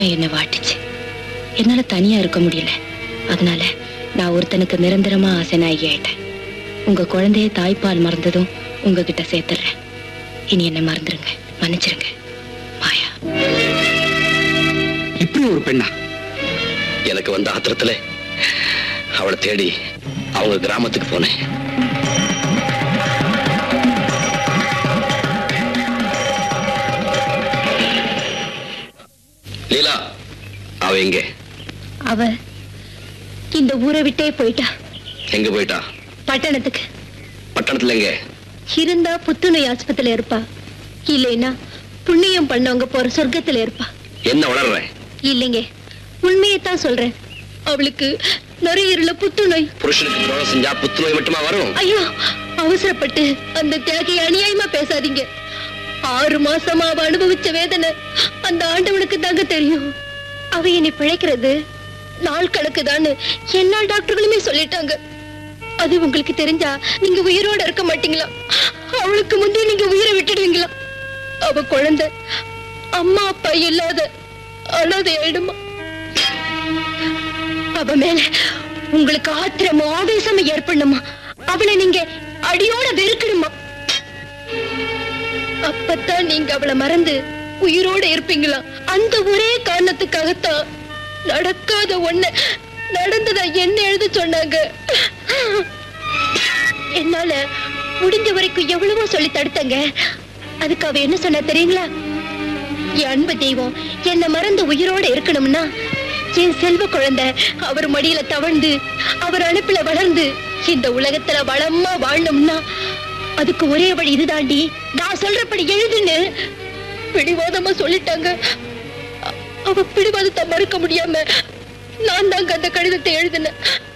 என்னை வாட்டுச்சு என்னால தனியா இருக்க முடியல அதனால நான் ஒருத்தனுக்கு நிரந்தரமா ஆசை நாயகி ஆயிட்டேன் உங்க குழந்தைய தாய்ப்பால் மறந்ததும் உங்ககிட்ட சேர்த்துடுறேன் இனி என்ன மறந்துருங்க மன்னிச்சிருங்க மாயா இப்படி ஒரு பெண்ணா எனக்கு வந்த ஆத்திரத்துல அவளை தேடி அவங்க கிராமத்துக்கு போனேன் லீலா அவ எங்க அவ இந்த ஊரை விட்டே போயிட்டா எங்க போயிட்டா பட்டணத்துக்கு பட்டணத்துல எங்க இருந்தா புத்துநோய் ஆஸ்பத்திரியில இருப்பா இல்லைன்னா புண்ணியம் பண்ணவங்க போற சொர்க்கத்துல இருப்பா என்ன வளர்ற இல்லைங்க உண்மையைத்தான் சொல்றேன் அவளுக்கு நுரையீரல புத்துநோய் புருஷனுக்கு துரோகம் செஞ்சா புத்துநோய் மட்டுமா வரும் ஐயோ அவசரப்பட்டு அந்த தியாகி அநியாயமா பேசாதீங்க ஆறு மாசமா அவ அனுபவிச்ச வேதனை அந்த ஆண்டவனுக்கு தாங்க தெரியும் அவ என்னை பிழைக்கிறது நாள் கணக்குதான்னு எல்லா டாக்டர்களுமே சொல்லிட்டாங்க அது உங்களுக்கு தெரிஞ்சா நீங்க உயிரோட இருக்க மாட்டீங்களா அவளுக்கு முந்தைய நீங்க உயிரை விட்டுடுவீங்களா அவ குழந்தை அம்மா அப்பா இல்லாத அனாதை ஆயிடுமா அவ மேல உங்களுக்கு ஆத்திரமோ ஆவேசமோ ஏற்படணுமா அவளை நீங்க அடியோட வெறுக்கணுமா அப்பத்தான் நீங்க அவளை மறந்து உயிரோட இருப்பீங்களா அந்த ஒரே காரணத்துக்காகத்தான் நடக்காத ஒண்ணு நடந்ததா என்ன எழுத சொன்னாங்க என்னால முடிஞ்ச வரைக்கும் எவ்வளவோ சொல்லி தடுத்தங்க அதுக்கு அவ என்ன சொன்னா தெரியுங்களா என் அன்பு தெய்வம் என்ன மறந்து உயிரோட இருக்கணும்னா என் செல்வ குழந்தை அவர் மடியில தவழ்ந்து அவர் அனுப்புல வளர்ந்து இந்த உலகத்துல வளமா வாழணும்னா அதுக்கு ஒரே வழி இதுதாண்டி நான் சொல்றபடி எழுதுன்னு பிடிவாதமா சொல்லிட்டாங்க அ- அவ பிடிவாதத்தை மறுக்க முடியாம நான் தாங்க அந்த கடிதத்தை எழுதினேன்